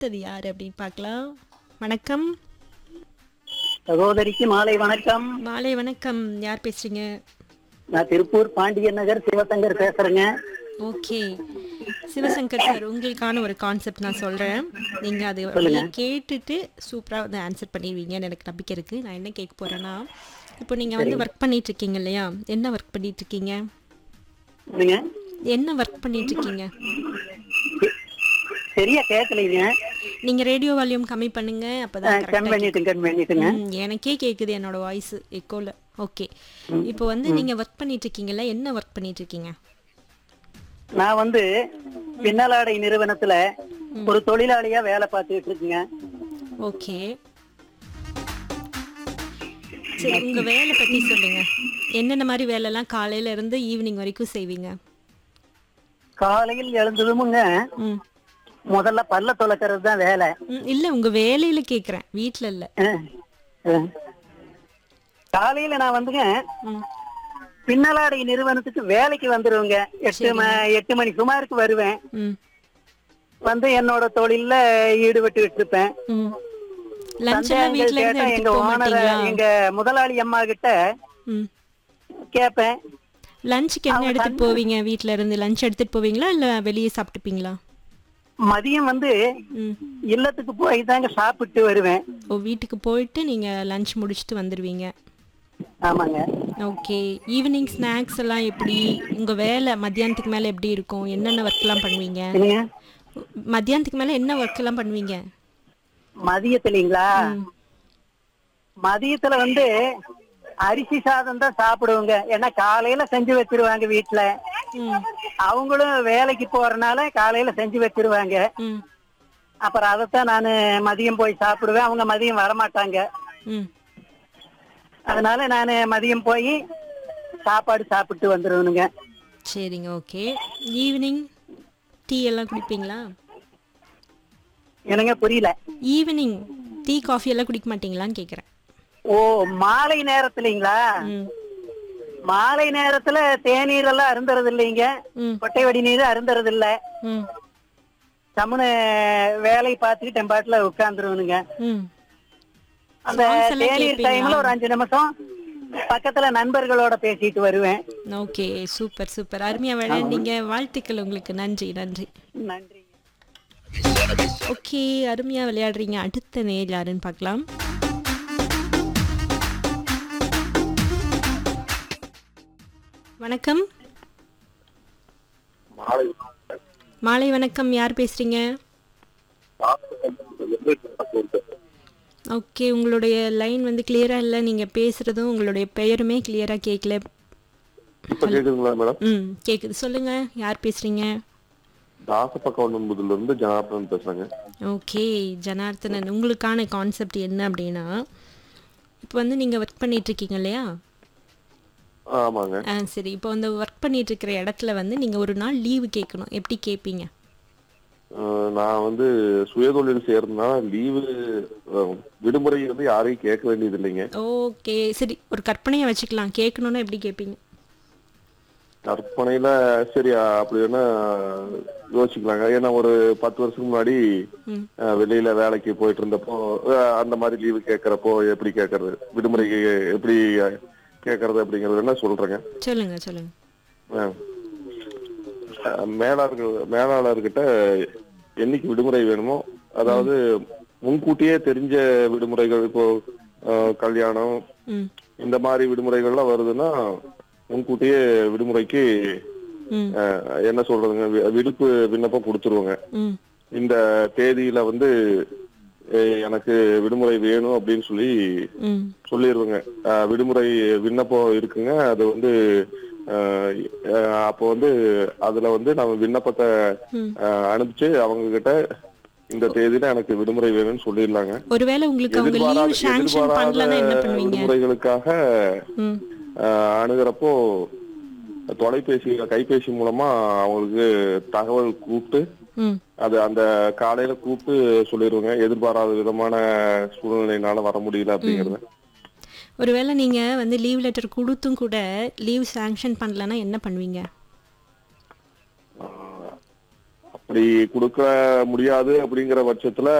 அடுத்தது யார் அப்படின்னு பார்க்கலாம் வணக்கம் சகோதரிக்கு மாலை வணக்கம் மாலை வணக்கம் யார் பேசுறீங்க நான் திருப்பூர் பாண்டியன் நகர் சிவசங்கர் பேசுறேங்க ஓகே சிவசங்கர் சார் உங்களுக்கான ஒரு கான்செப்ட் நான் சொல்றேன் நீங்க அது அப்படியே கேட்டுட்டு சூப்பரா வந்து ஆன்சர் பண்ணிடுவீங்கன்னு எனக்கு நம்பிக்கை இருக்கு நான் என்ன கேட்க போறேன்னா இப்போ நீங்க வந்து ஒர்க் பண்ணிட்டு இருக்கீங்க இல்லையா என்ன ஒர்க் பண்ணிட்டு இருக்கீங்க என்னங்க என்ன ஒர்க் பண்ணிட்டு இருக்கீங்க சரியா கேட்கலைங்க நீங்க ரேடியோ வால்யூம் கம்மி பண்ணுங்க அப்பதான் correct கண் பண்ணிட்டுங்க கண் பண்ணிட்டுங்க ம், எனக்கே கேக்குது என்னோட வாய்ஸ் எக்கோல ஓகே இப்போ வந்து நீங்க ஒர்க் பண்ணிட்டு இருக்கீங்கல்ல என்ன ஒர்க் பண்ணிட்டு இருக்கீங்க நான் வந்து பின்னலாடை நிறுவனத்துல ஒரு தொழிலாளியா வேலை பார்த்துட்டு இருக்குங்க ஓகே சரி உங்க வேலை பத்தி சொல்லுங்க என்னென்ன மாதிரி வேலைலாம் காலையில இருந்து ஈவினிங் வரைக்கும் செய்வீங்க காலையில் எழுந்ததுமுங்க ம் முதல்ல பல்ல துளக்கிறது தான் வேலை ம், இல்ல உங்க வேலையில கேக்குறேன் வீட்ல இல்ல அஹ், அஹ். காலையில நான் வந்துங்க ம் பின்னலாடை நிறுவனத்துக்கு வேலைக்கு வந்துருவேங்க எட்டு ம- எட்டு மணி சுமாருக்கு வருவேன் ம் வந்து என்னோட தொழில்ல ஈடுபட்டு இருப்பேன் ம் லஞ்ச் எல்லாம் சந்தேகங்கள் வீட்ல இருந்து கேட்டா எடுத்துட்டு எங்க போக ஓனர் மாட்டீங்களா எங்க முதலாளி அம்மா கிட்ட ம் கேட்பேன் லஞ்சுக்கு என்ன எடுத்துட்டு போவீங்க வீட்ல இருந்து லஞ்ச் எடுத்துட்டு போவீங்களா இல்ல வெளியே சாப்பிட்டுப்பீங்களா மதியம் வந்து ம் இல்லத்துக்கு போய் தாங்க சாப்பிட்டு வருவேன் ஓ வீட்டுக்கு போயிட்டு நீங்க லஞ்ச் முடிச்சுட்டு வந்துடுவீங்க ஆமாங்க ஓகே ஈவினிங் ஸ்நாக்ஸ் எல்லாம் எப்படி உங்க வேலை மத்தியானத்துக்கு மேல எப்படி இருக்கும் என்னென்ன ஒர்க் எல்லாம் பண்ணுவீங்க என்னங்க மத்தியானத்துக்கு மேல என்ன ஒர்க் எல்லாம் பண்ணுவீங்க மதியத்துலீங்களா மதியத்துல வந்து அரிசி சாதம் தான் சாப்பிடுவோங்க ஏன்னா காலையில செஞ்சு வச்சிருவாங்க வீட்டுல ம் அவங்களும் வேலைக்கு போறனால காலையில செஞ்சு வச்சிருவாங்க ம் அப்புறம் அதைத்தான் நான் மதியம் போய் சாப்பிடுவேன் அவங்க மதியம் வரமாட்டாங்க ம் அதனால நான் மதியம் போய் சாப்பாடு சாப்பிட்டு வந்துருவனுங்க சரிங்க ஓகே ஈவினிங் டீ எல்லாம் குடிப்பீங்களா எனக்கு புரியல ஈவினிங் டீ காஃபி எல்லாம் குடிக்க மாட்டீங்களான்னு கேக்குறேன் ஓ மாலை நேரத்துலீங்களா ம் மாலை நேரத்துல தேநீர் எல்லாம் அருந்துறது இல்லைங்க ம் கொட்டை வடி நீர் அருந்துறது இல்ல ம் சமுன வேலை பார்த்துட்டு டெம்பாட்ல உட்கார்ந்துருவனுங்க ம் அந்த Songs எல்லாம் தேநீர் கேட்பீங்களா? டைம்ல ஒரு அஞ்சு நிமிஷம் பக்கத்துல நண்பர்களோட பேசிட்டு வருவேன் ஓகே சூப்பர் சூப்பர் அருமையா விளையாண்டீங்க வாழ்த்துக்கள் உங்களுக்கு நன்றி நன்றி நன்றி ஓகே அருமையா விளையாடுறீங்க அடுத்த நேர் யாருன்னு பார்க்கலாம் வணக்கம் மாலை வணக்கம் யார் பேசுறீங்க ஓகே உங்களுடைய லைன் வந்து கிளியரா இல்லை நீங்க பேசுறதும் உங்களுடைய பெயருமே கிளியரா கேட்கல இப்ப கேக்குதுங்களா மேடம் ம் கேக்குது சொல்லுங்க யார் பேசுறீங்க தாசப்பக்கம் இருந்து ஜனார்தன் பேசுறேங்க ஓகே ஜனார்த்தனன் உங்களுக்கான கான்செப்ட் என்ன அப்படின்னா இப்போ வந்து நீங்கள் ஒர்க் பண்ணிட்டு இருக்கீங்க இல்லையா ஆமாங்க ஆ சரி இப்போ வந்து ஒர்க் பண்ணிட்டு இருக்கிற இடத்துல வந்து நீங்கள் ஒரு நாள் லீவு கேட்கணும் எப்படி கேட்பீங்க அஹ் நான் வந்து சுயதொழில் சேர்ந்தா லீவு விடுமுறை வந்து யாரையும் கேட்க வேண்டியது இல்லைங்க ஓகே சரி ஒரு கற்பனையை வச்சுக்கலாம் கேட்கணுன்னா எப்படி கேட்பீங்க கற்பனையில சரி அப்படி வேணா யோசிக்கலாங்க ஏன்னா ஒரு பத்து வருஷத்துக்கு முன்னாடி ம். அஹ், வெளியில வேலைக்கு போயிட்டு இருந்தப்போ அஹ், அந்த மாதிரி லீவு கேட்கறப்போ எப்படி கேட்கறது விடுமுறை எப்படி கேட்கறது அப்படிங்கறது என்ன சொல்றேங்க சொல்லுங்க சொல்லுங்க அஹ், அஹ், மேலாளர்கள் மேலாளர்கிட்ட என்னைக்கு விடுமுறை வேணுமோ அதாவது முன்கூட்டியே தெரிஞ்ச விடுமுறைகள் இப்போ அஹ், கல்யாணம் ம் இந்த மாதிரி விடுமுறைகள்லாம் வருதுன்னா முன்கூட்டியே விடுமுறைக்கு ம் அஹ், என்ன சொல்றதுங்க வி- விடுப்பு விண்ணப்பம் கொடுத்துருவோங்க ம் இந்த தேதியில வந்து அஹ், எனக்கு விடுமுறை வேணும் அப்படின்னு சொல்லி ம் சொல்லிடுவோங்க அஹ், விடுமுறை விண்ணப்பம் இருக்குங்க அது வந்து அஹ், அஹ், அப்போ வந்து அதுல வந்து நம்ம விண்ணப்பத்தை ம். அஹ், அனுப்பிச்சு அவங்க கிட்ட இந்த தேதியில எனக்கு விடுமுறை வேணும்னு சொல்லிடலாங்க ஒருவேளை உங்களுக்கு அவங்க எதிர்பாராத லீவ் சாங்ஷன் பண்ணலன்னா என்ன எதிர்பாராத பண்ணுவீங்க விடுமுறைகளுக்காக ம் அஹ், அணுகிறப்போ தொலைபேசி கைபேசி மூலமா அவங்களுக்கு தகவல் கூப்பிட்டு ம் அது அந்த காலையில கூப்பிட்டு சொல்லிடுவோங்க எதிர்பாராத விதமான சூழ்நிலையினால வர முடியல அப்படிங்கறத ஒருவேளை நீங்க வந்து லீவ் லெட்டர் கொடுத்தும் கூட லீவ் சாங்ஷன் பண்ணலன்னா என்ன பண்ணுவீங்க அப்படி கொடுக்க முடியாது அப்படிங்கிற பட்சத்துல